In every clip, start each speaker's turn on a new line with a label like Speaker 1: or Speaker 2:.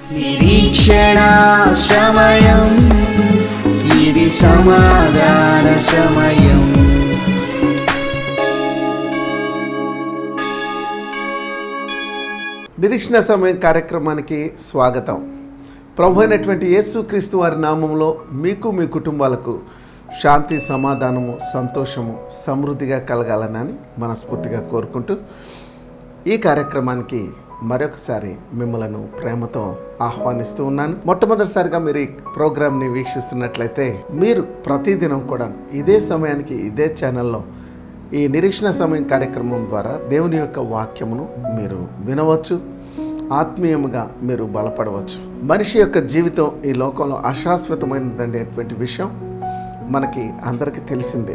Speaker 1: నిరీక్షణ సమయం ఇది సమాధాన సమయం
Speaker 2: నిరీక్షణ సమయం కార్యక్రమానికి స్వాగతం ప్రభు అయినటువంటి యేసుక్రీస్తు వారి నామంలో మీకు మీ కుటుంబాలకు శాంతి సమాధానము సంతోషము సమృద్ధిగా కలగాలని మనస్ఫూర్తిగా కోరుకుంటూ ఈ కార్యక్రమానికి మరొకసారి మిమ్మలను ప్రేమతో ఆహ్వానిస్తూ ఉన్నాను మొట్టమొదటిసారిగా మీరు ఈ ప్రోగ్రామ్ని వీక్షిస్తున్నట్లయితే మీరు ప్రతిదినం కూడా ఇదే సమయానికి ఇదే ఛానల్లో ఈ నిరీక్షణ సమయం కార్యక్రమం ద్వారా దేవుని యొక్క వాక్యమును మీరు వినవచ్చు ఆత్మీయముగా మీరు బలపడవచ్చు మనిషి యొక్క జీవితం ఈ లోకంలో అశాశ్వతమైనదనేటువంటి విషయం మనకి అందరికీ తెలిసిందే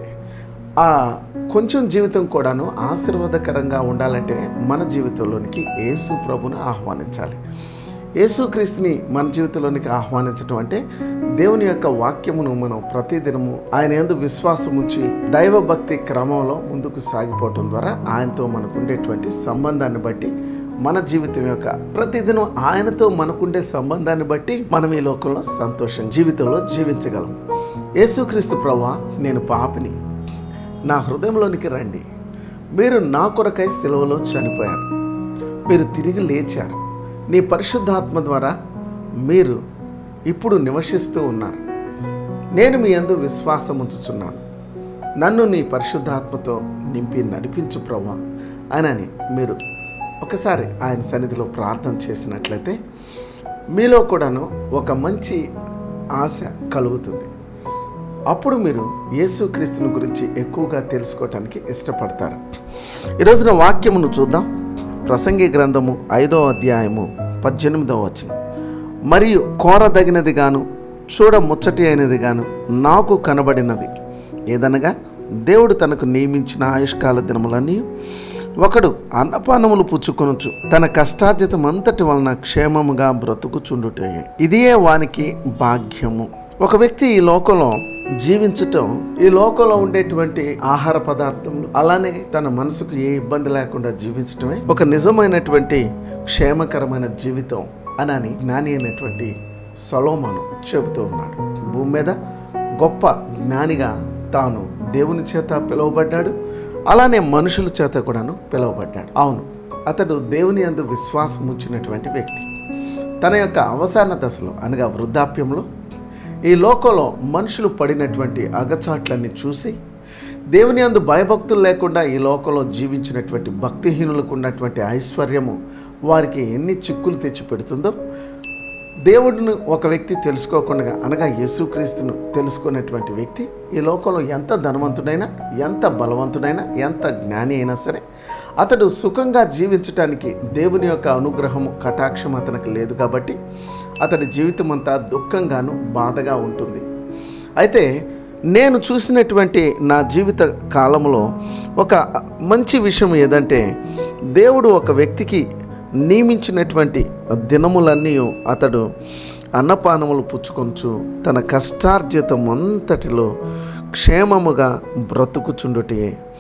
Speaker 2: ఆ కొంచెం జీవితం కూడాను ఆశీర్వాదకరంగా ఉండాలంటే మన జీవితంలోనికి యేసు ప్రభును ఆహ్వానించాలి యేసుక్రీస్తుని మన జీవితంలోనికి ఆహ్వానించడం అంటే దేవుని యొక్క వాక్యమును మనం ప్రతిదినము ఆయన ఎందు విశ్వాసం ఉంచి దైవ భక్తి క్రమంలో ముందుకు సాగిపోవటం ద్వారా ఆయనతో మనకు ఉండేటువంటి సంబంధాన్ని బట్టి మన జీవితం యొక్క ప్రతిదినం ఆయనతో మనకుండే సంబంధాన్ని బట్టి మనం ఈ లోకంలో సంతోషం జీవితంలో జీవించగలం యేసుక్రీస్తు ప్రభా నేను పాపిని నా హృదయంలోనికి రండి మీరు నా కొరకై సెలవులో చనిపోయారు మీరు తిరిగి లేచారు నీ పరిశుద్ధాత్మ ద్వారా మీరు ఇప్పుడు నివసిస్తూ ఉన్నారు నేను మీ అందు విశ్వాసం ఉంచుచున్నాను నన్ను నీ పరిశుద్ధాత్మతో నింపి నడిపించు ప్రభా అని మీరు ఒకసారి ఆయన సన్నిధిలో ప్రార్థన చేసినట్లయితే మీలో కూడాను ఒక మంచి ఆశ కలుగుతుంది అప్పుడు మీరు యేసుక్రీస్తుని గురించి ఎక్కువగా తెలుసుకోవటానికి ఇష్టపడతారు ఈరోజున వాక్యమును చూద్దాం ప్రసంగి గ్రంథము ఐదో అధ్యాయము పద్దెనిమిదవ వచనం మరియు కోరదగినది గాను చూడ ముచ్చటి అయినది గాను నాకు కనబడినది ఏదనగా దేవుడు తనకు నియమించిన ఆయుష్కాల దినములన్నీ ఒకడు అన్నపానములు పుచ్చుకొనొచ్చు తన కష్టార్జితం అంతటి వలన క్షేమముగా బ్రతుకుచుండుటే ఇదియే వానికి భాగ్యము ఒక వ్యక్తి ఈ లోకంలో జీవించటం ఈ లోకంలో ఉండేటువంటి ఆహార పదార్థములు అలానే తన మనసుకు ఏ ఇబ్బంది లేకుండా జీవించటమే ఒక నిజమైనటువంటి క్షేమకరమైన జీవితం అని జ్ఞాని అయినటువంటి సొలోమాను చెబుతూ ఉన్నాడు భూమి మీద గొప్ప జ్ఞానిగా తాను దేవుని చేత పిలువబడ్డాడు అలానే మనుషుల చేత కూడాను పిలువబడ్డాడు అవును అతడు దేవుని అందు విశ్వాసం ఉంచినటువంటి వ్యక్తి తన యొక్క అవసాన దశలో అనగా వృద్ధాప్యంలో ఈ లోకంలో మనుషులు పడినటువంటి అగచాట్లన్నీ చూసి దేవుని అందు భయభక్తులు లేకుండా ఈ లోకంలో జీవించినటువంటి భక్తిహీనులకు ఉన్నటువంటి ఐశ్వర్యము వారికి ఎన్ని చిక్కులు తెచ్చి పెడుతుందో దేవుడిని ఒక వ్యక్తి తెలుసుకోకుండా అనగా యేసుక్రీస్తును తెలుసుకున్నటువంటి వ్యక్తి ఈ లోకంలో ఎంత ధనవంతుడైనా ఎంత బలవంతుడైనా ఎంత జ్ఞాని అయినా సరే అతడు సుఖంగా జీవించటానికి దేవుని యొక్క అనుగ్రహము కటాక్షం అతనికి లేదు కాబట్టి అతడి జీవితం అంతా దుఃఖంగాను బాధగా ఉంటుంది అయితే నేను చూసినటువంటి నా జీవిత కాలంలో ఒక మంచి విషయం ఏదంటే దేవుడు ఒక వ్యక్తికి నియమించినటువంటి దినములన్నీ అతడు అన్నపానములు పుచ్చుకొంచు తన కష్టార్జితం అంతటిలో క్షేమముగా బ్రతుకుచుండుటే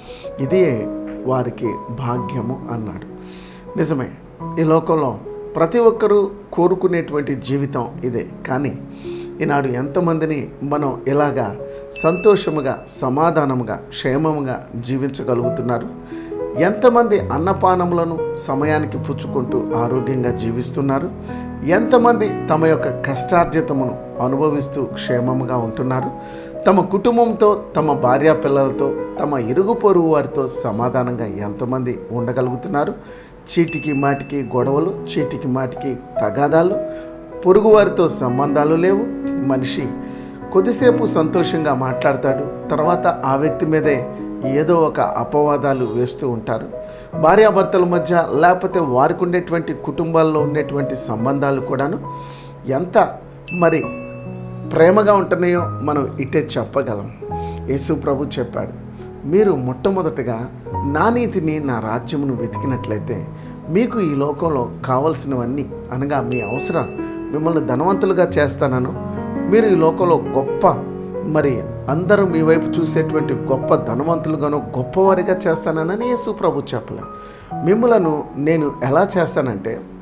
Speaker 2: ఇదే వారికి భాగ్యము అన్నాడు నిజమే ఈ లోకంలో ప్రతి ఒక్కరూ కోరుకునేటువంటి జీవితం ఇదే కానీ ఈనాడు ఎంతమందిని మనం ఇలాగా సంతోషముగా సమాధానముగా క్షేమముగా జీవించగలుగుతున్నారు ఎంతమంది అన్నపానములను సమయానికి పుచ్చుకుంటూ ఆరోగ్యంగా జీవిస్తున్నారు ఎంతమంది తమ యొక్క కష్టార్జితమును అనుభవిస్తూ క్షేమముగా ఉంటున్నారు తమ కుటుంబంతో తమ భార్య పిల్లలతో తమ ఇరుగు పొరుగు వారితో సమాధానంగా ఎంతమంది ఉండగలుగుతున్నారు చీటికి మాటికి గొడవలు చీటికి మాటికి తగాదాలు పొరుగువారితో సంబంధాలు లేవు మనిషి కొద్దిసేపు సంతోషంగా మాట్లాడతాడు తర్వాత ఆ వ్యక్తి మీదే ఏదో ఒక అపవాదాలు వేస్తూ ఉంటారు భార్యాభర్తల మధ్య లేకపోతే వారికి ఉండేటువంటి కుటుంబాల్లో ఉండేటువంటి సంబంధాలు కూడాను ఎంత మరి ప్రేమగా ఉంటున్నాయో మనం ఇటే చెప్పగలం యేసు ప్రభు చెప్పాడు మీరు మొట్టమొదటగా నా నీతిని నా రాజ్యమును వెతికినట్లయితే మీకు ఈ లోకంలో కావలసినవన్నీ అనగా మీ అవసరం మిమ్మల్ని ధనవంతులుగా చేస్తానను మీరు ఈ లోకంలో గొప్ప మరి అందరూ మీ వైపు చూసేటువంటి గొప్ప ధనవంతులుగాను గొప్పవారిగా చేస్తానని యేసు ప్రభు చెప్పలే మిమ్మలను నేను ఎలా చేస్తానంటే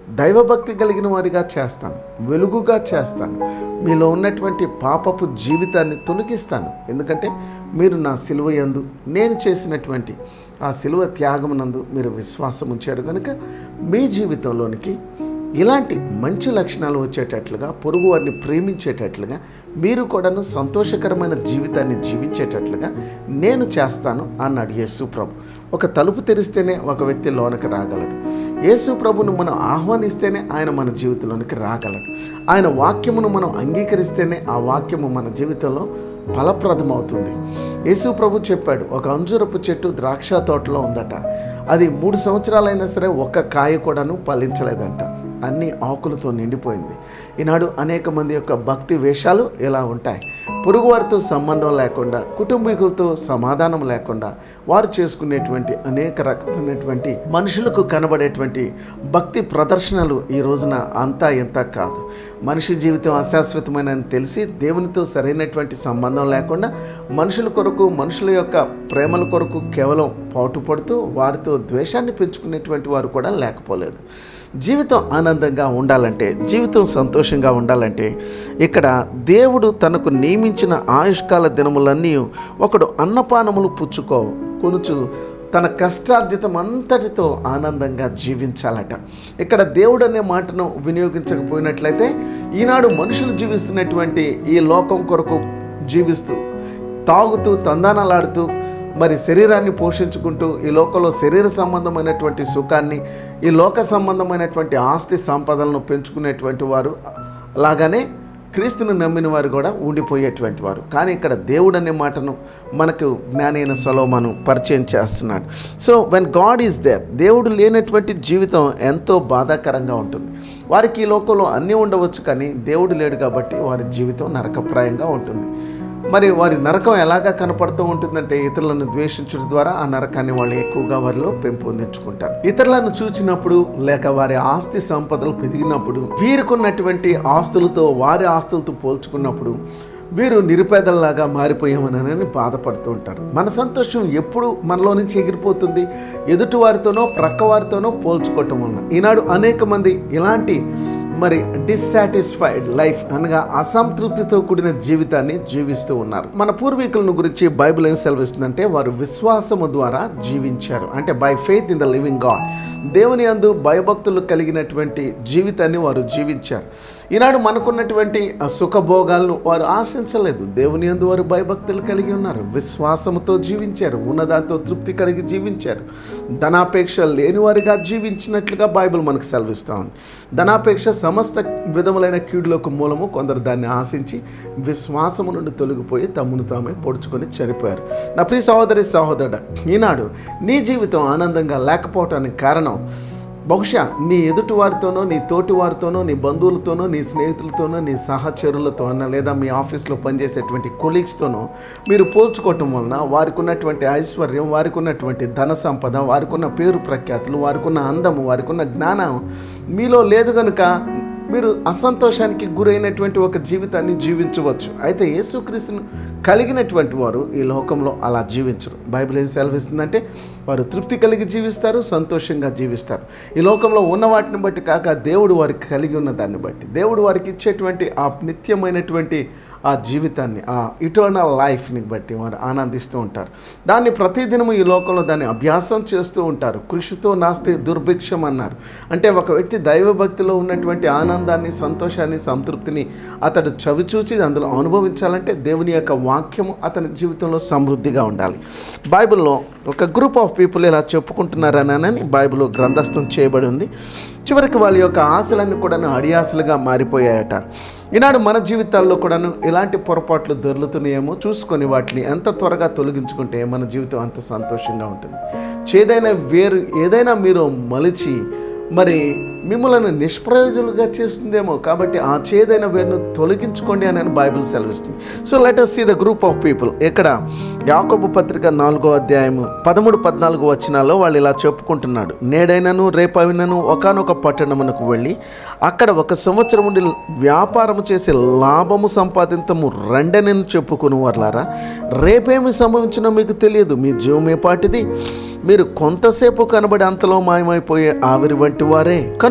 Speaker 2: దైవభక్తి కలిగిన వారిగా చేస్తాను వెలుగుగా చేస్తాను మీలో ఉన్నటువంటి పాపపు జీవితాన్ని తొలగిస్తాను ఎందుకంటే మీరు నా సిలువ యందు నేను చేసినటువంటి ఆ సిలువ త్యాగమునందు మీరు విశ్వాసం ఉంచారు కనుక మీ జీవితంలోనికి ఇలాంటి మంచి లక్షణాలు వచ్చేటట్లుగా పొరుగు వారిని ప్రేమించేటట్లుగా మీరు కూడాను సంతోషకరమైన జీవితాన్ని జీవించేటట్లుగా నేను చేస్తాను అన్నాడు యేసు ప్రభు ఒక తలుపు తెరిస్తేనే ఒక వ్యక్తి లోనకి రాగలడు యేసు ప్రభును మనం ఆహ్వానిస్తేనే ఆయన మన జీవితంలోనికి రాగలడు ఆయన వాక్యమును మనం అంగీకరిస్తేనే ఆ వాక్యము మన జీవితంలో ఫలప్రదమవుతుంది యేసు ప్రభు చెప్పాడు ఒక అంజురపు చెట్టు ద్రాక్ష తోటలో ఉందట అది మూడు సంవత్సరాలైనా సరే ఒక్క కాయ కూడాను ఫలించలేదంట అన్ని ఆకులతో నిండిపోయింది ఈనాడు అనేక మంది యొక్క భక్తి వేషాలు ఇలా ఉంటాయి పొరుగువారితో సంబంధం లేకుండా కుటుంబీకులతో సమాధానం లేకుండా వారు చేసుకునేటువంటి అనేక రకమైనటువంటి మనుషులకు కనబడేటువంటి భక్తి ప్రదర్శనలు ఈ రోజున అంతా ఎంత కాదు మనిషి జీవితం అశాశ్వతమైన తెలిసి దేవునితో సరైనటువంటి సంబంధం లేకుండా మనుషుల కొరకు మనుషుల యొక్క ప్రేమల కొరకు కేవలం పాటుపడుతూ వారితో ద్వేషాన్ని పెంచుకునేటువంటి వారు కూడా లేకపోలేదు జీవితం ఆనందంగా ఉండాలంటే జీవితం సంతోషంగా ఉండాలంటే ఇక్కడ దేవుడు తనకు నియమించిన ఆయుష్కాల దినములన్నీ ఒకడు అన్నపానములు పుచ్చుకో కొనుచు తన కష్టార్జితం అంతటితో ఆనందంగా జీవించాలట ఇక్కడ దేవుడు అనే మాటను వినియోగించకపోయినట్లయితే ఈనాడు మనుషులు జీవిస్తున్నటువంటి ఈ లోకం కొరకు జీవిస్తూ తాగుతూ తందానాలాడుతూ మరి శరీరాన్ని పోషించుకుంటూ ఈ లోకంలో శరీర సంబంధమైనటువంటి సుఖాన్ని ఈ లోక సంబంధమైనటువంటి ఆస్తి సంపదలను పెంచుకునేటువంటి వారు లాగానే క్రీస్తును నమ్మిన వారు కూడా ఉండిపోయేటువంటి వారు కానీ ఇక్కడ దేవుడు అనే మాటను మనకు జ్ఞానైన సొలోమను పరిచయం చేస్తున్నాడు so when God is there దేవుడు లేనటువంటి జీవితం ఎంతో బాధాకరంగా ఉంటుంది వారికి ఈ లోకంలో అన్నీ ఉండవచ్చు కానీ దేవుడు లేడు కాబట్టి వారి జీవితం నరకప్రాయంగా ఉంటుంది మరి వారి నరకం ఎలాగా కనపడుతూ ఉంటుందంటే ఇతరులను ద్వేషించడం ద్వారా ఆ నరకాన్ని వాళ్ళు ఎక్కువగా వారిలో పెంపొందించుకుంటారు ఇతరులను చూచినప్పుడు లేక వారి ఆస్తి సంపదలు పెరిగినప్పుడు వీరికున్నటువంటి ఆస్తులతో వారి ఆస్తులతో పోల్చుకున్నప్పుడు వీరు నిరుపేదల్లాగా మారిపోయామనని బాధపడుతూ ఉంటారు మన సంతోషం ఎప్పుడు మనలో నుంచి ఎగిరిపోతుంది ఎదుటి వారితోనో ప్రక్క వారితోనో పోల్చుకోవటం వలన ఈనాడు అనేక మంది ఇలాంటి మరి డిస్సాటిస్ఫైడ్ లైఫ్ అనగా అసంతృప్తితో కూడిన జీవితాన్ని జీవిస్తూ ఉన్నారు మన పూర్వీకులను గురించి బైబిల్ ఏం సెలవిస్తుందంటే వారు విశ్వాసము ద్వారా జీవించారు అంటే by faith in the living God దేవుని అందు భయభక్తులు కలిగినటువంటి జీవితాన్ని వారు జీవించారు ఈనాడు మనకున్నటువంటి ఆ సుఖభోగాలను వారు ఆశించలేదు దేవుని అందు వారు భయభక్తులు కలిగి ఉన్నారు విశ్వాసముతో జీవించారు ఉన్నదాంతో తృప్తి కలిగి జీవించారు ధనాపేక్ష లేని వారిగా జీవించినట్లుగా బైబిల్ మనకు సెలవిస్తూ ఉంది ధనాపేక్ష సమస్త విధములైన కీడులకు మూలము కొందరు దాన్ని ఆశించి విశ్వాసము నుండి తొలగిపోయి తమ్మును తామే పొడుచుకొని చనిపోయారు నా ప్రియ సహోదరి సహోదరుడు ఈనాడు నీ జీవితం ఆనందంగా లేకపోవటానికి కారణం బహుశా నీ ఎదుటి వారితోనో నీ తోటి వారితోనో నీ బంధువులతోనో నీ స్నేహితులతోనో నీ సహచరులతో అన్న లేదా మీ ఆఫీస్లో పనిచేసేటువంటి కొలీగ్స్తోనో మీరు పోల్చుకోవటం వలన వారికి ఉన్నటువంటి ఐశ్వర్యం వారికి ఉన్నటువంటి ధన సంపద వారికి ఉన్న పేరు ప్రఖ్యాతులు వారికి ఉన్న అందము వారికి ఉన్న జ్ఞానం మీలో లేదు కనుక మీరు అసంతోషానికి గురైనటువంటి ఒక జీవితాన్ని జీవించవచ్చు అయితే యేసుక్రీస్తును కలిగినటువంటి వారు ఈ లోకంలో అలా జీవించరు బైబిల్ ఏం సెలవిస్తుందంటే వారు తృప్తి కలిగి జీవిస్తారు సంతోషంగా జీవిస్తారు ఈ లోకంలో ఉన్న వాటిని బట్టి కాక దేవుడు వారికి కలిగి ఉన్న దాన్ని బట్టి దేవుడు వారికి ఇచ్చేటువంటి ఆ నిత్యమైనటువంటి ఆ జీవితాన్ని ఆ ఇటర్నల్ లైఫ్ని బట్టి వారు ఆనందిస్తూ ఉంటారు దాన్ని ప్రతిదినము ఈ లోకంలో దాన్ని అభ్యాసం చేస్తూ ఉంటారు కృషితో నాస్తి దుర్భిక్షం అన్నారు అంటే ఒక వ్యక్తి దైవభక్తిలో ఉన్నటువంటి ఆనందాన్ని సంతోషాన్ని సంతృప్తిని అతడు చవిచూచి అందులో అనుభవించాలంటే దేవుని యొక్క వాక్యము అతని జీవితంలో సమృద్ధిగా ఉండాలి బైబిల్లో ఒక గ్రూప్ ఆఫ్ పీపుల్ ఇలా చెప్పుకుంటున్నారనని బైబిల్ గ్రంథస్థం చేయబడి ఉంది చివరికి వాళ్ళ యొక్క ఆశలన్నీ కూడాను అడియాసలుగా మారిపోయాయట ఈనాడు మన జీవితాల్లో కూడాను ఎలాంటి పొరపాట్లు దొర్లుతున్నాయేమో చూసుకొని వాటిని ఎంత త్వరగా తొలగించుకుంటే మన జీవితం అంత సంతోషంగా ఉంటుంది చేదైనా వేరు ఏదైనా మీరు మలిచి మరి మిమ్మల్ని నిష్ప్రయోజకులుగా చేస్తుందేమో కాబట్టి ఆ చేదైన వేరును తొలగించుకోండి అని బైబిల్ సెలవిస్తుంది so let us see the group of people ఇక్కడ యాకోబు పత్రిక నాలుగో అధ్యాయము పదమూడు పద్నాలుగు వచనాల్లో వాళ్ళు ఇలా చెప్పుకుంటున్నాడు నేడైనను రేపైనను ఒకనొక పట్టణమునకు వెళ్ళి అక్కడ ఒక సంవత్సరం ఉండి వ్యాపారము చేసే లాభము సంపాదించము రెండనని చెప్పుకుని వాళ్ళారా రేపేమి సంభవించినో మీకు తెలియదు మీ జీవం ఏ పాటిది మీరు కొంతసేపు కనబడి అంతలో మాయమైపోయే ఆవిరి వంటి వారే కనుక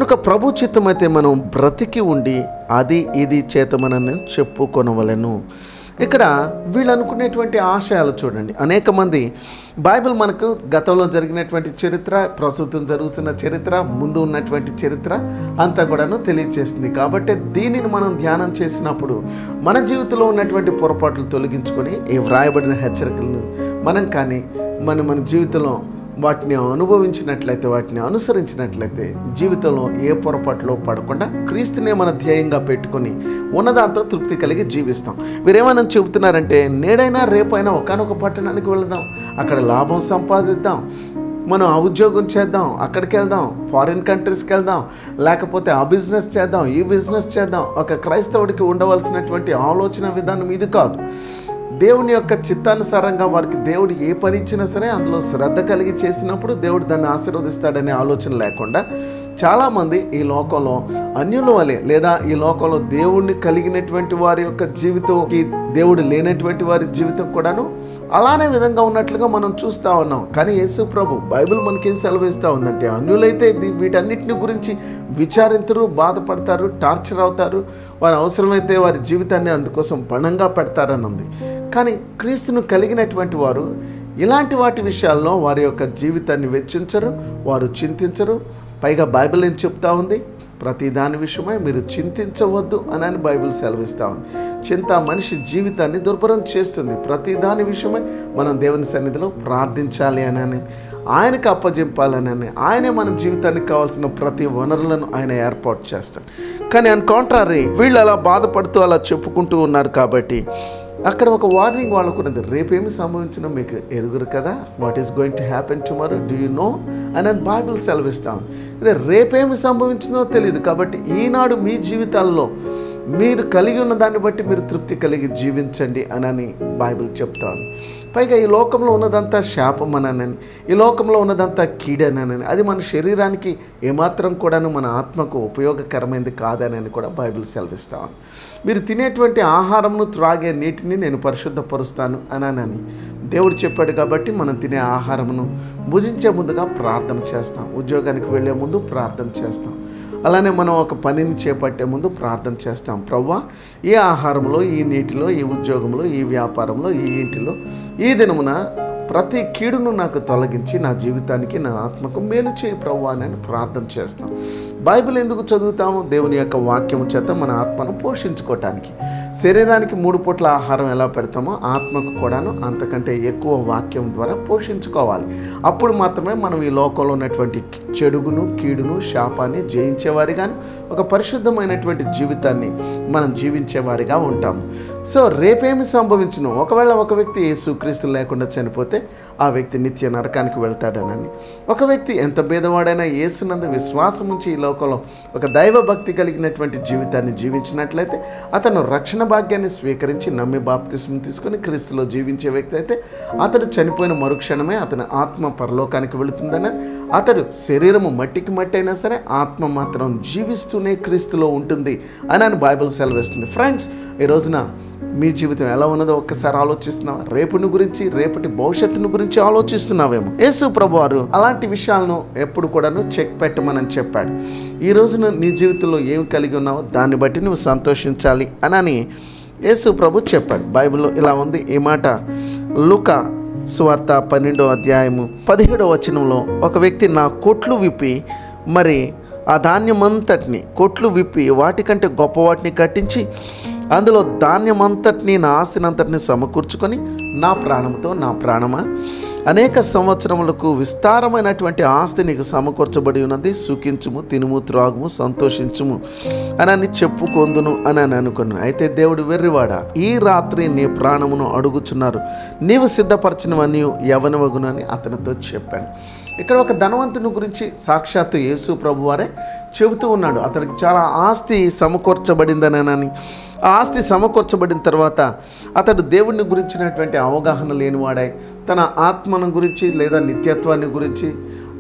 Speaker 2: కనుక ప్రభు చిత్తమైతే మనం బ్రతికి ఉండి అది ఇది చేతమనని చెప్పుకొనవలెను ఇక్కడ వీళ్ళు అనుకునేటువంటి ఆశయాలు చూడండి అనేక మంది బైబిల్ మనకు గతంలో జరిగినటువంటి చరిత్ర ప్రస్తుతం జరుగుతున్న చరిత్ర ముందు ఉన్నటువంటి చరిత్ర అంతా కూడాను తెలియజేస్తుంది కాబట్టి దీనిని మనం ధ్యానం చేసినప్పుడు మన జీవితంలో ఉన్నటువంటి పొరపాట్లు తొలగించుకొని ఈ వ్రాయబడిన హెచ్చరికలను మనం కానీ మన మన జీవితంలో వాటిని అనుభవించినట్లయితే వాటిని అనుసరించినట్లయితే జీవితంలో ఏ పొరపాట్లో పడకుండా క్రీస్తునే మన ధ్యేయంగా పెట్టుకొని ఉన్నదాంతో తృప్తి కలిగి జీవిస్తాం వీరేమైనా చెబుతున్నారంటే నేడైనా రేపైనా ఒకనొక పట్టణానికి వెళదాం అక్కడ లాభం సంపాదిద్దాం మనం ఆ ఉద్యోగం చేద్దాం అక్కడికి వెళ్దాం ఫారిన్ కంట్రీస్కి వెళ్దాం లేకపోతే ఆ బిజినెస్ చేద్దాం ఈ బిజినెస్ చేద్దాం ఒక క్రైస్తవుడికి ఉండవలసినటువంటి ఆలోచన విధానం ఇది కాదు దేవుని యొక్క చిత్తానుసారంగా వారికి దేవుడు ఏ పని ఇచ్చినా సరే అందులో శ్రద్ధ కలిగి చేసినప్పుడు దేవుడు దాన్ని ఆశీర్వదిస్తాడనే ఆలోచన లేకుండా చాలామంది ఈ లోకంలో అన్యుల వలె లేదా ఈ లోకంలో దేవుణ్ణి కలిగినటువంటి వారి యొక్క జీవితంకి దేవుడు లేనటువంటి వారి జీవితం కూడాను అలానే విధంగా ఉన్నట్లుగా మనం చూస్తూ ఉన్నాం కానీ యేసు ప్రభు బైబిల్ మనకేం సెలవిస్తూ ఉందంటే అన్యులైతే దీ- వీటన్నిటిని గురించి విచారించరు బాధపడతారు టార్చర్ అవుతారు వారి అవసరమైతే వారి జీవితాన్ని అందుకోసం పణంగా పెడతారని ఉంది కానీ క్రీస్తును కలిగినటువంటి వారు ఇలాంటి వాటి విషయాల్లో వారి యొక్క జీవితాన్ని వెచ్చించరు వారు చింతించరు పైగా బైబిల్ ఏం చెప్తా ఉంది ప్రతి దాని విషయమై మీరు చింతించవద్దు అని అని బైబిల్ సెలవిస్తూ ఉంది చింత మనిషి జీవితాన్ని దుర్భరం చేస్తుంది ప్రతి దాని విషయమై మనం దేవుని సన్నిధిలో ప్రార్థించాలి అని అని ఆయనకు అప్పజెంపాలని అని ఆయనే మన జీవితానికి కావాల్సిన ప్రతి వనరులను ఆయన ఏర్పాటు చేస్తాడు కానీ అన్ కాంట్రారీ వీళ్ళు అలా బాధపడుతూ అలా చెప్పుకుంటూ ఉన్నారు కాబట్టి అక్కడ ఒక వార్నింగ్ వాళ్ళకున్నది రేపేమి సంభవించినా మీకు ఎరుగురు కదా what is going to happen tomorrow do you know అని అని బైబిల్ సెలవిస్తాం అదే రేపేమి సంభవించిందో తెలియదు కాబట్టి ఈనాడు మీ జీవితాల్లో మీరు కలిగి ఉన్న దాన్ని బట్టి మీరు తృప్తి కలిగి జీవించండి అని బైబిల్ చెప్తాను పైగా ఈ లోకంలో ఉన్నదంతా శాపం అనని ఈ లోకంలో ఉన్నదంతా కీడనని అది మన శరీరానికి ఏమాత్రం కూడాను మన ఆత్మకు ఉపయోగకరమైనది కాదనని కూడా బైబిల్ సెలవిస్తాను మీరు తినేటువంటి ఆహారంను త్రాగే నీటిని నేను పరిశుద్ధపరుస్తాను అని దేవుడు చెప్పాడు కాబట్టి మనం తినే ఆహారమును భుజించే ముందుగా ప్రార్థన చేస్తాం ఉద్యోగానికి వెళ్ళే ముందు ప్రార్థన చేస్తాం అలానే మనం ఒక పనిని చేపట్టే ముందు ప్రార్థన చేస్తాం ప్రవ్వా ఈ ఆహారంలో ఈ నీటిలో ఈ ఉద్యోగంలో ఈ వ్యాపారంలో ఈ ఇంటిలో ఈ దినమున ప్రతి కీడును నాకు తొలగించి నా జీవితానికి నా ఆత్మకు మేలు చేయి ప్రవ్వా అని ప్రార్థన చేస్తాం బైబిల్ ఎందుకు చదువుతాము దేవుని యొక్క వాక్యం చేత మన ఆత్మను పోషించుకోవటానికి శరీరానికి మూడు పూట్ల ఆహారం ఎలా పెడతామో ఆత్మకు కూడాను అంతకంటే ఎక్కువ వాక్యం ద్వారా పోషించుకోవాలి అప్పుడు మాత్రమే మనం ఈ లోకంలో ఉన్నటువంటి చెడుగును కీడును శాపాన్ని జయించేవారిగాను ఒక పరిశుద్ధమైనటువంటి జీవితాన్ని మనం జీవించేవారిగా ఉంటాము సో రేపేమి సంభవించును ఒకవేళ ఒక వ్యక్తి యేసుక్రీస్తు లేకుండా చనిపోతే ఆ వ్యక్తి నిత్య నరకానికి వెళ్తాడనని ఒక వ్యక్తి ఎంత భేదవాడైనా యేసునందు విశ్వాసం ఉంచి ఈ లోకంలో ఒక దైవ భక్తి కలిగినటువంటి జీవితాన్ని జీవించినట్లయితే అతను రక్షణ భాగ్యాన్ని స్వీకరించి నమ్మి బాప్తిస్మం తీసుకొని క్రీస్తులో జీవించే వ్యక్తి అయితే అతడు చనిపోయిన మరుక్షణమే అతని ఆత్మ పరలోకానికి వెళుతుందని అతడు శరీరము మట్టికి మట్టి అయినా సరే ఆత్మ మాత్రం జీవిస్తూనే క్రీస్తులో ఉంటుంది అని అని బైబిల్ సెలవిస్తుంది ఫ్రెండ్స్ ఈ రోజున మీ జీవితం ఎలా ఉన్నదో ఒక్కసారి ఆలోచిస్తున్నావా రేపుని గురించి రేపటి భవిష్యత్తును గురించి ఆలోచిస్తున్నావేమో యేసు ప్రభు వారు అలాంటి విషయాలను ఎప్పుడు కూడాను చెక్ పెట్టమని చెప్పాడు ఈ రోజున నీ జీవితంలో ఏం కలిగి ఉన్నావో దాన్ని బట్టి నువ్వు సంతోషించాలి అని యేసు ప్రభు చెప్పాడు బైబిల్లో ఇలా ఉంది ఈ మాట లుకా సువార్త పన్నెండో అధ్యాయము పదిహేడో వచనంలో ఒక వ్యక్తి నా కొట్లు విప్పి మరి ఆ ధాన్యమంతటిని కొట్లు విప్పి వాటికంటే గొప్ప వాటిని కట్టించి అందులో ధాన్యమంతటిని నా ఆస్తినంతటిని సమకూర్చుకొని నా ప్రాణంతో నా ప్రాణమా అనేక సంవత్సరములకు విస్తారమైనటువంటి ఆస్తి నీకు సమకూర్చబడి ఉన్నది సుఖించుము తినుము త్రాగుము సంతోషించుము అని అని చెప్పుకొందును అని అని అనుకున్నాను అయితే దేవుడు వెర్రివాడా ఈ రాత్రి నీ ప్రాణమును అడుగుచున్నారు నీవు సిద్ధపరచినవన్నీ యవనవగును అని అతనితో చెప్పాను ఇక్కడ ఒక ధనవంతుని గురించి సాక్షాత్తు యేసు ప్రభు వారే చెబుతూ ఉన్నాడు అతనికి చాలా ఆస్తి సమకూర్చబడిందనని ఆ ఆస్తి సమకూర్చబడిన తర్వాత అతడు దేవుడిని గురించినటువంటి అవగాహన లేనివాడై తన ఆత్మను గురించి లేదా నిత్యత్వాన్ని గురించి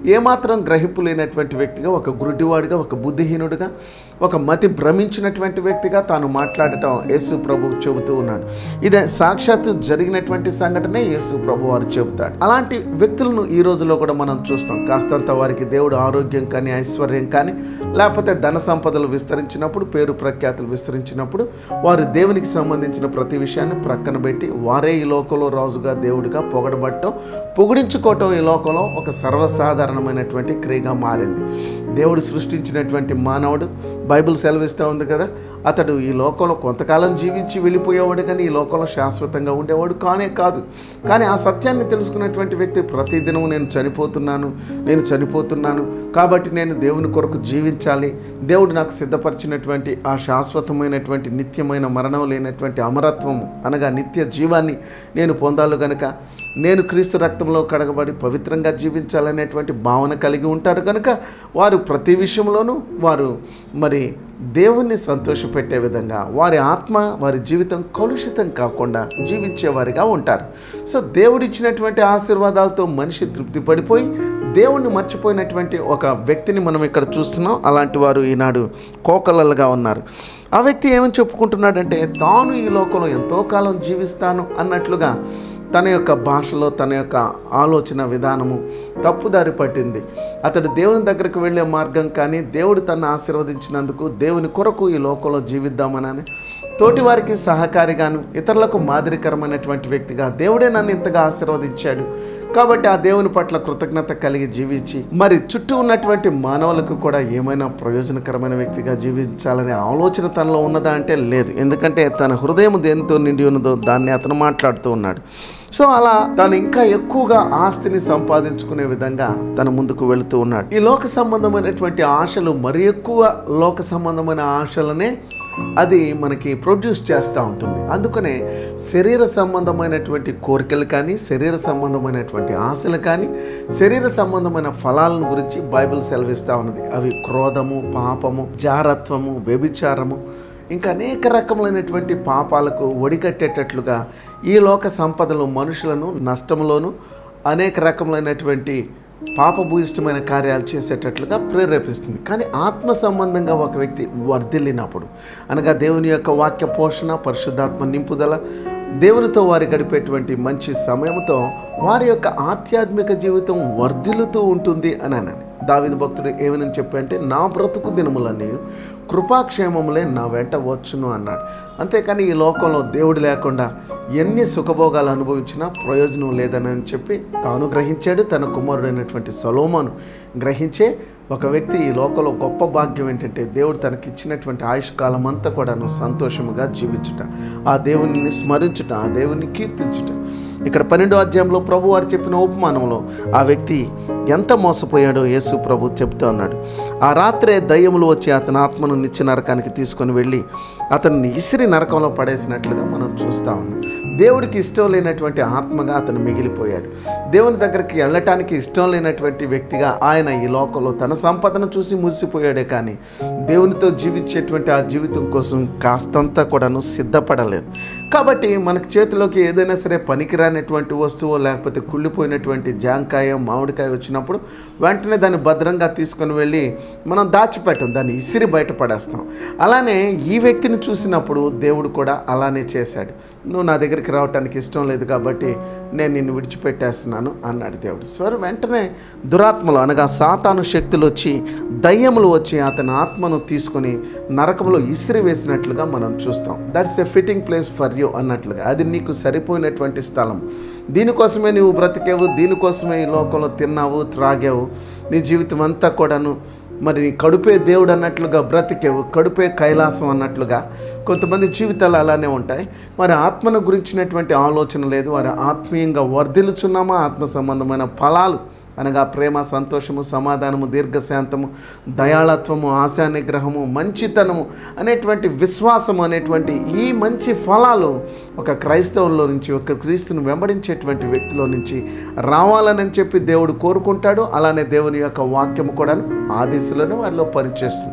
Speaker 2: ఏమాత్రం గ్రహింపు లేనటువంటి వ్యక్తిగా ఒక గురుడివాడిగా ఒక బుద్ధిహీనుడిగా ఒక మతి భ్రమించినటువంటి వ్యక్తిగా తాను మాట్లాడటం యేసు ప్రభు చెబుతూ ఉన్నాడు ఇదే సాక్షాత్తు జరిగినటువంటి సంఘటనే యేసు ప్రభు వారు చెబుతాడు అలాంటి వ్యక్తులను ఈ రోజులో కూడా మనం చూస్తాం కాస్తంత వారికి దేవుడు ఆరోగ్యం కానీ ఐశ్వర్యం కానీ లేకపోతే ధన సంపదలు విస్తరించినప్పుడు పేరు ప్రఖ్యాతులు విస్తరించినప్పుడు వారు దేవునికి సంబంధించిన ప్రతి విషయాన్ని ప్రక్కన పెట్టి వారే ఈ లోకంలో రాజుగా దేవుడిగా పొగడబట్టం పొగిడించుకోవటం ఈ లోకంలో ఒక సర్వసాధారణమైనటువంటి క్రియగా మారింది దేవుడు సృష్టించినటువంటి మానవుడు బైబిల్ సెలవిస్తూ ఉంది కదా అతడు ఈ లోకంలో కొంతకాలం జీవించి వెళ్ళిపోయేవాడు కానీ ఈ లోకంలో శాశ్వతంగా ఉండేవాడు కానే కాదు కానీ ఆ సత్యాన్ని తెలుసుకున్నటువంటి వ్యక్తి ప్రతిదినం నేను చనిపోతున్నాను నేను చనిపోతున్నాను కాబట్టి నేను దేవుని కొరకు జీవించాలి దేవుడు నాకు సిద్ధపరిచినటువంటి ఆ శాశ్వతమైనటువంటి నిత్యమైన మరణం లేనటువంటి అమరత్వము అనగా నిత్య జీవాన్ని నేను పొందాలి కనుక నేను క్రీస్తు రక్తంలో కడగబడి పవిత్రంగా జీవించాలనేటువంటి భావన కలిగి ఉంటారు కనుక వారు ప్రతి విషయంలోనూ వారు మరి దేవుణ్ణి సంతోషపెట్టే విధంగా వారి ఆత్మ వారి జీవితం కలుషితం కాకుండా జీవించేవారిగా ఉంటారు సో దేవుడిచ్చినటువంటి ఆశీర్వాదాలతో మనిషి తృప్తి పడిపోయి దేవుణ్ణి మర్చిపోయినటువంటి ఒక వ్యక్తిని మనం ఇక్కడ చూస్తున్నాం అలాంటి వారు ఈనాడు కోకలలుగా ఉన్నారు ఆ వ్యక్తి ఏమని చెప్పుకుంటున్నాడంటే తాను ఈ లోకంలో ఎంతో కాలం జీవిస్తాను అన్నట్లుగా తన యొక్క భాషలో తన యొక్క ఆలోచన విధానము తప్పుదారి పట్టింది అతడు దేవుని దగ్గరికి వెళ్ళే మార్గం కానీ దేవుడు తను ఆశీర్వదించినందుకు దేవుని కొరకు ఈ లోకంలో జీవిద్దామనని తోటి వారికి సహకారిగాను ఇతరులకు మాదిరికరమైనటువంటి వ్యక్తిగా దేవుడే నన్ను ఇంతగా ఆశీర్వదించాడు కాబట్టి ఆ దేవుని పట్ల కృతజ్ఞత కలిగి జీవించి మరి చుట్టూ ఉన్నటువంటి మానవులకు కూడా ఏమైనా ప్రయోజనకరమైన వ్యక్తిగా జీవించాలనే ఆలోచన తనలో ఉన్నదా అంటే లేదు ఎందుకంటే తన హృదయం దేనితో నిండి ఉన్నదో దాన్ని అతను మాట్లాడుతూ ఉన్నాడు సో అలా తను ఇంకా ఎక్కువగా ఆస్తిని సంపాదించుకునే విధంగా తన ముందుకు వెళుతూ ఉన్నాడు ఈ లోక సంబంధమైనటువంటి ఆశలు మరి ఎక్కువ లోక సంబంధమైన ఆశలనే అది మనకి ప్రొడ్యూస్ చేస్తూ ఉంటుంది అందుకనే శరీర సంబంధమైనటువంటి కోరికలు కానీ శరీర సంబంధమైనటువంటి ఆశలు కానీ శరీర సంబంధమైన ఫలాలను గురించి బైబిల్ సెలవిస్తూ ఉన్నది అవి క్రోధము పాపము జారత్వము వ్యభిచారము ఇంకా అనేక రకములైనటువంటి పాపాలకు ఒడికట్టేటట్లుగా ఈ లోక సంపదలు మనుషులను నష్టంలోను అనేక రకములైనటువంటి పాపభూయిష్టమైన కార్యాలు చేసేటట్లుగా ప్రేరేపిస్తుంది కానీ ఆత్మ సంబంధంగా ఒక వ్యక్తి వర్ధిల్లినప్పుడు అనగా దేవుని యొక్క వాక్య పోషణ పరిశుద్ధాత్మ నింపుదల దేవునితో వారి గడిపేటువంటి మంచి సమయంతో వారి యొక్క ఆధ్యాత్మిక జీవితం వర్ధిల్లుతూ ఉంటుంది అని అన్నాను దావిద భక్తుడు ఏమని చెప్పంటే నా బ్రతుకు దినములన్నీ కృపాక్షేమములే నా వెంట వచ్చును అన్నాడు అంతేకాని ఈ లోకంలో దేవుడు లేకుండా ఎన్ని సుఖభోగాలు అనుభవించినా ప్రయోజనం లేదని చెప్పి తాను గ్రహించాడు తన కుమారుడైనటువంటి సలోమాను గ్రహించే ఒక వ్యక్తి ఈ లోకంలో గొప్ప భాగ్యం ఏంటంటే దేవుడు తనకి ఇచ్చినటువంటి ఆయుష్కాలం అంతా కూడాను సంతోషముగా జీవించుట ఆ దేవుని స్మరించుట ఆ దేవుని కీర్తించుట ఇక్కడ పన్నెండో అధ్యాయంలో ప్రభు వారు చెప్పిన ఉపమానంలో ఆ వ్యక్తి ఎంత మోసపోయాడో యేసు ప్రభు చెప్తా ఉన్నాడు ఆ రాత్రే దయ్యములు వచ్చి అతని ఆత్మను నిత్య నరకానికి తీసుకొని వెళ్ళి అతన్ని ఇసిరి నరకంలో పడేసినట్లుగా మనం చూస్తూ ఉన్నాం దేవుడికి ఇష్టం లేనటువంటి ఆత్మగా అతను మిగిలిపోయాడు దేవుని దగ్గరికి వెళ్ళటానికి ఇష్టం లేనటువంటి వ్యక్తిగా ఆయన ఈ లోకంలో తన సంపదను చూసి మురిసిపోయాడే కానీ దేవునితో జీవించేటువంటి ఆ జీవితం కోసం కాస్తంతా కూడాను సిద్ధపడలేదు కాబట్టి మనకు చేతిలోకి ఏదైనా సరే పనికిరానటువంటి వస్తువు లేకపోతే కుళ్ళిపోయినటువంటి జాంకాయ మామిడికాయ వచ్చినప్పుడు వెంటనే దాన్ని భద్రంగా తీసుకొని వెళ్ళి మనం దాచిపెట్టాం దాన్ని ఇసిరి బయటపడేస్తాం అలానే ఈ వ్యక్తిని చూసినప్పుడు దేవుడు కూడా అలానే చేశాడు నువ్వు నా దగ్గరికి రావటానికి ఇష్టం లేదు కాబట్టి నేను నిన్ను విడిచిపెట్టేస్తున్నాను అన్నాడు దేవుడు స్వరం వెంటనే దురాత్మలు అనగా సాతాను శక్తులు వచ్చి దయ్యములు వచ్చి అతని ఆత్మను తీసుకొని నరకంలో ఇసిరి వేసినట్లుగా మనం చూస్తాం that's a fitting place for you అన్నట్లుగా అది నీకు సరిపోయినటువంటి స్థలం దీనికోసమే నీవు బ్రతికేవు దీనికోసమే ఈ లోకంలో తిన్నావు త్రాగావు నీ జీవితం అంతా కూడాను మరి నీ కడుపే దేవుడు అన్నట్లుగా బ్రతికేవు కడుపే కైలాసం అన్నట్లుగా కొంతమంది జీవితాలు అలానే ఉంటాయి మరి ఆత్మను గురించినటువంటి ఆలోచన లేదు వారి ఆత్మీయంగా వర్ధిల్లుచున్నామా ఆత్మ సంబంధమైన ఫలాలు అనగా ప్రేమ సంతోషము సమాధానము దీర్ఘశాంతము దయాళత్వము ఆశా నిగ్రహము మంచితనము అనేటువంటి విశ్వాసము అనేటువంటి ఈ మంచి ఫలాలు ఒక క్రైస్తవుల్లో నుంచి ఒక క్రీస్తును వెంబడించేటువంటి వ్యక్తిలో నుంచి రావాలని చెప్పి దేవుడు కోరుకుంటాడు అలానే దేవుని యొక్క వాక్యము కూడా ఆ దిశలోనే వారిలో పనిచేస్తుంది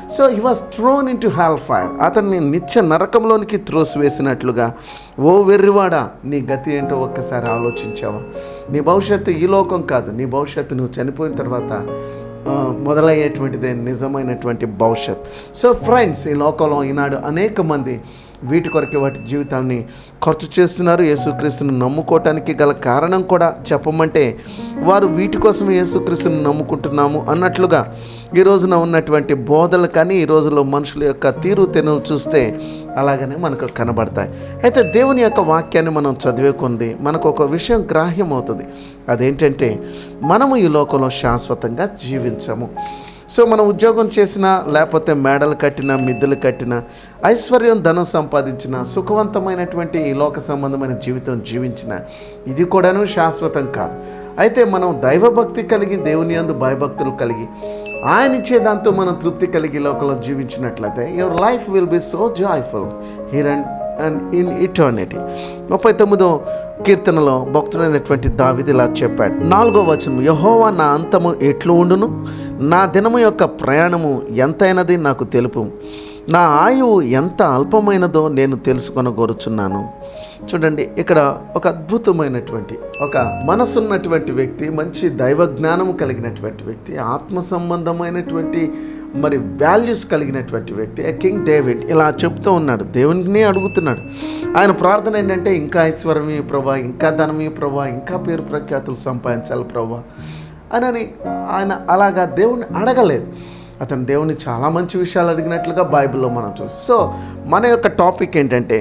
Speaker 2: so he was thrown into hell fire అతన్ని నిత్య నరకంలోనికి త్రోసివేసినట్లుగా ఓ వెర్రివాడా నీ గతి ఏంటో ఒక్కసారి ఆలోచించావా నీ భవిష్యత్తు ఈ లోకం కాదు నీ భవిష్యత్తు నువ్వు చనిపోయిన తర్వాత ఆ, మొదలయ్యేటువంటిదే నిజమైనటువంటి భవిష్యత్ సో ఫ్రెండ్స్ ఈ లోకంలో ఈనాడు అనేక మంది వీటి కొరకే వాటి జీవితాన్ని ఖర్చు చేస్తున్నారు యేసుక్రీస్తుని నమ్ముకోవటానికి గల కారణం కూడా చెప్పమంటే వారు వీటి కోసం యేసుక్రీస్తుని నమ్ముకుంటున్నాము అన్నట్లుగా ఈ రోజున ఉన్నటువంటి బోధలు కానీ ఈ రోజుల్లో మనుషుల యొక్క తీరు తెనులు చూస్తే అలాగనే మనకు కనబడతాయి అయితే దేవుని యొక్క వాక్యాన్ని మనం చదివే కొంది మనకు ఒక విషయం గ్రాహ్యం అవుతుంది అదేంటంటే మనము ఈ లోకంలో శాశ్వతంగా జీవించము సో మనం ఉద్యోగం చేసిన లేకపోతే మేడలు కట్టిన మిద్దెలు కట్టిన ఐశ్వర్యం ధనం సంపాదించిన సుఖవంతమైనటువంటి ఈ లోక సంబంధమైన జీవితం జీవించిన ఇది కూడాను శాశ్వతం కాదు అయితే మనం దైవభక్తి కలిగి దేవుని యందు భయభక్తులు కలిగి ఆయన ఇచ్చే దాంతో మనం తృప్తి కలిగి ఈ లోకంలో జీవించినట్లయితే your life will be so joyful here and and in eternity ముప్పై తొమ్మిదో కీర్తనలో భక్తుడైనటువంటి దావిది ఇలా చెప్పాడు నాలుగో వచనం యహోవా నా అంతము ఎట్లు ఉండును నా దినము యొక్క ప్రయాణము ఎంతైనది నాకు తెలుపు నా ఆయువు ఎంత అల్పమైనదో నేను తెలుసుకొనగోరుచున్నాను చూడండి ఇక్కడ ఒక అద్భుతమైనటువంటి ఒక మనసున్నటువంటి వ్యక్తి మంచి దైవ జ్ఞానము కలిగినటువంటి వ్యక్తి ఆత్మ సంబంధమైనటువంటి మరి వాల్యూస్ కలిగినటువంటి వ్యక్తి ఆ కింగ్ డేవిడ్ ఇలా చెప్తూ ఉన్నాడు దేవునికి అడుగుతున్నాడు ఆయన ప్రార్థన ఏంటంటే ఇంకా ఐశ్వర్యం ఈ ప్రభా ఇంకా ధనం ఈ ప్రభా ఇంకా పేరు ప్రఖ్యాతులు సంపాదించాలి ప్రభా అని ఆయన అలాగా దేవుణ్ణి అడగలేదు అతను దేవుని చాలా మంచి విషయాలు అడిగినట్లుగా బైబిల్లో మనం చూస్తాం సో మన యొక్క టాపిక్ ఏంటంటే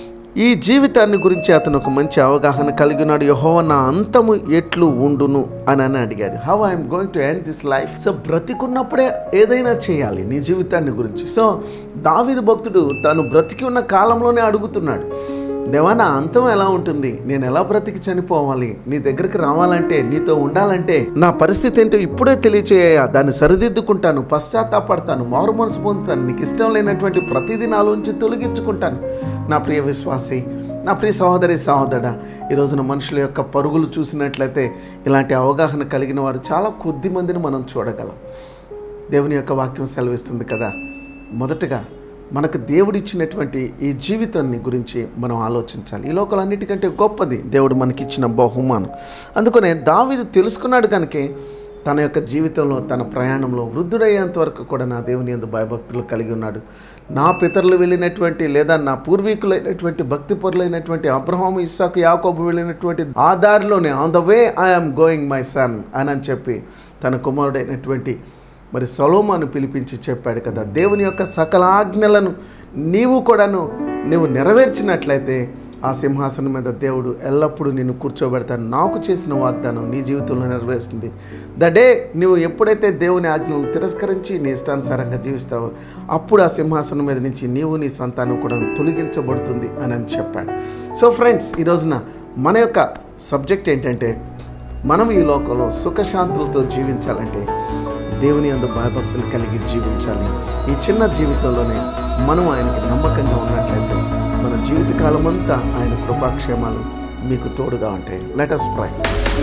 Speaker 2: ఈ జీవితాన్ని గురించి అతను ఒక మంచి అవగాహన కలిగి ఉన్నాడు యహోవ నా అంతము ఎట్లు ఉండును అని అని అడిగాడు how I'm going to end this life so బ్రతికున్నప్పుడే ఏదైనా చేయాలి నీ జీవితాన్ని గురించి సో దావిది భక్తుడు తను బ్రతికి ఉన్న కాలంలోనే అడుగుతున్నాడు దేవా నా అంతం ఎలా ఉంటుంది నేను ఎలా బ్రతికి చనిపోవాలి నీ దగ్గరికి రావాలంటే నీతో ఉండాలంటే నా పరిస్థితి ఏంటో ఇప్పుడే తెలియచేయ దాన్ని సరిదిద్దుకుంటాను పశ్చాత్తాపడతాను మారు మనసు పొందుతాను నీకు ఇష్టం లేనటువంటి ప్రతిదీ నాలోంచి తొలగించుకుంటాను నా ప్రియ విశ్వాసి నా ప్రియ సహోదరి సహోదరుడా ఈ రోజున మనుషుల యొక్క పరుగులు చూసినట్లయితే ఇలాంటి అవగాహన కలిగిన వారు చాలా కొద్ది మందిని మనం చూడగలం దేవుని యొక్క వాక్యం సెలవిస్తుంది కదా మొదటగా మనకు దేవుడిచ్చినటువంటి ఈ జీవితాన్ని గురించి మనం ఆలోచించాలి ఈ లోకలన్నిటికంటే గొప్పది దేవుడు మనకిచ్చిన బహుమానం అందుకనే దావీదు తెలుసుకున్నాడు కనుకే తన యొక్క జీవితంలో తన ప్రయాణంలో వృద్ధుడయ్యేంత వరకు కూడా నా దేవుని ఎందు భయభక్తులు కలిగి ఉన్నాడు నా పితరులు వెళ్ళినటువంటి లేదా నా పూర్వీకులైనటువంటి భక్తి పరులైనటువంటి అబ్రహాము ఇస్సాకు యాకోబు వెళ్ళినటువంటి ఆ దారిలోనే on the way I'm going my son అని అని చెప్పి తన కుమారుడైనటువంటి మరి సొలోమాను పిలిపించి చెప్పాడు కదా దేవుని యొక్క సకల ఆజ్ఞలను నీవు కూడాను నీవు నెరవేర్చినట్లయితే ఆ సింహాసనం మీద దేవుడు ఎల్లప్పుడూ నిన్ను కూర్చోబెడతాను నాకు చేసిన వాగ్దానం నీ జీవితంలో నెరవేరుస్తుంది ద డే నువ్వు ఎప్పుడైతే దేవుని ఆజ్ఞలను తిరస్కరించి నీ ఇష్టానుసారంగా జీవిస్తావో అప్పుడు ఆ సింహాసనం మీద నుంచి నీవు నీ సంతానం కూడా తొలగించబడుతుంది అని అని చెప్పాడు సో ఫ్రెండ్స్ ఈ రోజున మన యొక్క సబ్జెక్ట్ ఏంటంటే మనం ఈ లోకంలో సుఖశాంతులతో జీవించాలంటే దేవుని అందు భయభక్తులు కలిగి జీవించాలి ఈ చిన్న జీవితంలోనే మనం ఆయనకి నమ్మకంగా ఉన్నట్లయితే మన జీవితకాలం అంతా ఆయన కృపాక్షేమాలు మీకు తోడుగా ఉంటాయి లెట్ అస్ ప్రై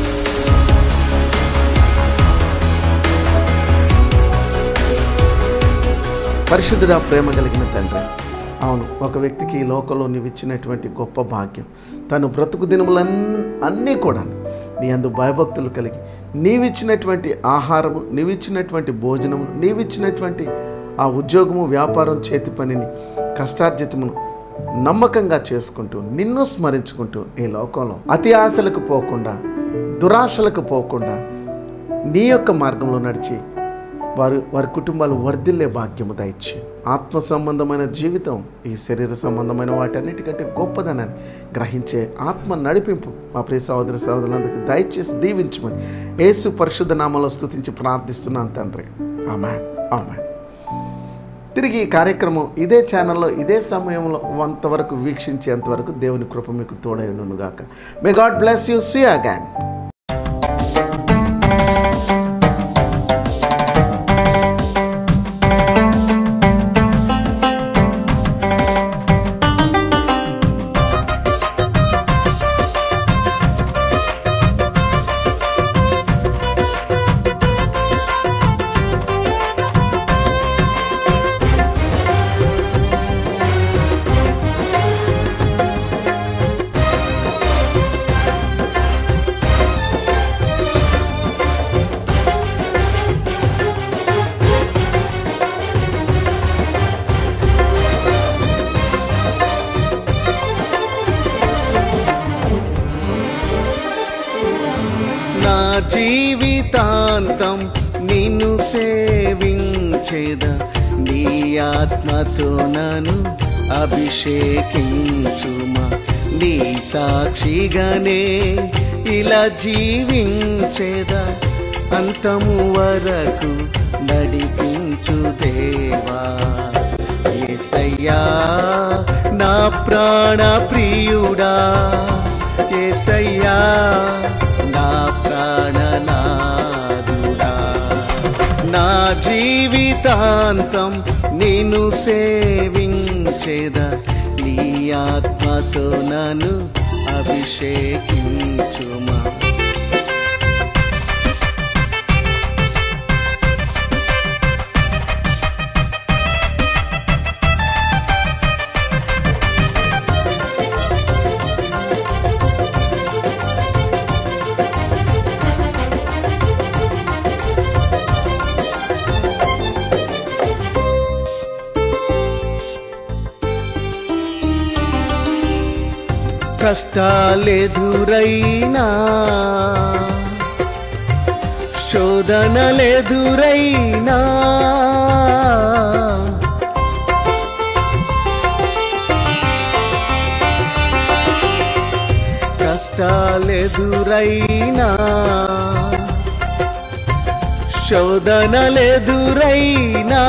Speaker 2: పరిశుద్ధుడా ప్రేమ కలిగిన తండ్రి అవును ఒక వ్యక్తికి ఈ లోకంలో నీవు ఇచ్చినటువంటి గొప్ప భాగ్యం తను బ్రతుకు దినములన్నీ అన్నీ కూడా నీ అందు భయభక్తులు కలిగి నీవిచ్చినటువంటి ఆహారము నీవిచ్చినటువంటి భోజనము నీవిచ్చినటువంటి ఆ ఉద్యోగము వ్యాపారం చేతి పనిని కష్టార్జితమును నమ్మకంగా చేసుకుంటూ నిన్ను స్మరించుకుంటూ ఈ లోకంలో అతి ఆశలకు పోకుండా దురాశలకు పోకుండా నీ యొక్క మార్గంలో నడిచి వారు వారి కుటుంబాలు వర్ధిల్లే భాగ్యము దయచి ఆత్మ సంబంధమైన జీవితం ఈ శరీర సంబంధమైన వాటన్నిటికంటే గొప్పదనని గ్రహించే ఆత్మ నడిపింపు మా ప్రియ సహోదర సహోదరులందరికీ దయచేసి దీవించమని యేసు పరిశుద్ధ నామంలో స్తుతించి ప్రార్థిస్తున్నాను తండ్రి ఆమె ఆమె తిరిగి ఈ కార్యక్రమం ఇదే ఛానల్లో ఇదే సమయంలో అంతవరకు వీక్షించేంతవరకు దేవుని కృప మీకు తోడై గాక may God bless you see again
Speaker 1: జీవితాంతం నిన్ను సేవించేద నీ ఆత్మతో నన్ను అభిషేకించుమా నీ సాక్షిగానే ఇలా జీవించేదా అంతము వరకు నడిపించు దేవా ఏసయ్యా నా ప్రాణ ప్రియుడా ఏసయ్యా నా ప్రాణనాదుడా నా జీవితాంతం నిన్ను సేవించేద నీ ఆత్మతో నన్ను అభిషేకించుమా కష్టాలెదురైనా శోధనలెదురైనా కష్టాలెదురైనా శోధనలెదురైనా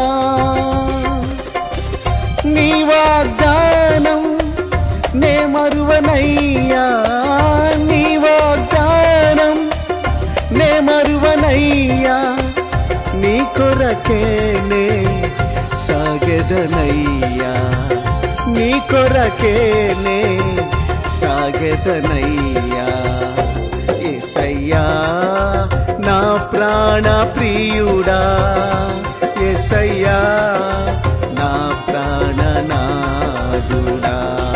Speaker 1: నీ వాగ్దానం నే మరువనయ్యా నీ వాగ్దానం నే మరువనయ్యా నీ కొరకేనే సాగెదనయ్యా నీ కొరకేనే సాగెదనయ్యా ఏసయ్యా నా ప్రాణ ప్రియుడా ఏసయ్యా నా ప్రాణనాదుడా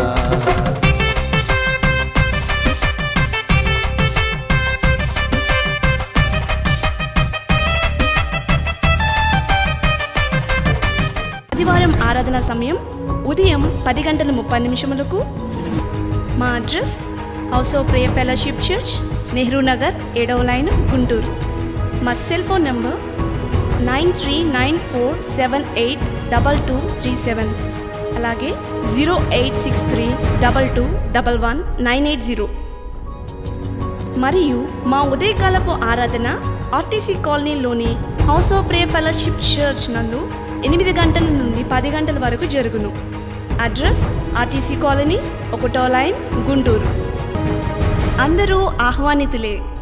Speaker 3: ఆదివారం ఆరాధన సమయం ఉదయం పది గంటల ముప్పై నిమిషములకు మా address house of prayer fellowship church Nehru Nagar ఏడవ లైన్ గుంటూరు మా cell phone number nine three nine four seven eight double two three seven అలాగే zero eight six three double two double one nine eight zero మరియు మా ఉదయకాలపు ఆరాధన RTC కాలనీలోని house of pray fellowship church నందు ఎనిమిది గంటల నుండి పది గంటల వరకు జరుగును అడ్రస్ ఆర్టీసీ కాలనీ ఒకటో లైన్ గుంటూరు అందరూ ఆహ్వానితులే